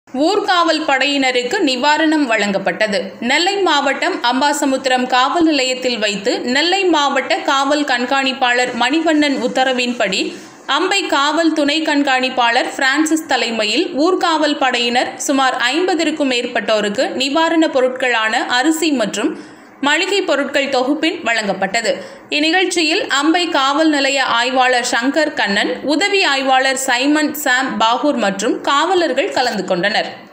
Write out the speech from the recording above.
ஊர்காவல் படையினருக்கு நிவாரணம் வழங்கப்பட்டது நெல்லை மாவட்டம் அம்பாசமுத்திரம் காவல் நிலையத்தில் வைத்து நெல்லை மாவட்ட காவல் கண்காணிப்பாளர் மணிவண்ணன் உத்தரவின்படி அம்பை காவல் துணை கண்காணிப்பாளர் பிரான்சிஸ் தலைமையில் ஊர்காவல் படையினர் சுமார் ஐம்பதிற்கும் மேற்பட்டோருக்கு நிவாரணப் பொருட்களான அரிசி மற்றும் மளிகை பொருட்கள் தொகுப்பின் வழங்கப்பட்டது இந்நிகழ்ச்சியில் அம்பை காவல் நிலைய ஆய்வாளர் சங்கர் கண்ணன் உதவி ஆய்வாளர் சைமன் சாம் பாகூர் மற்றும் காவலர்கள் கலந்து கொண்டனர்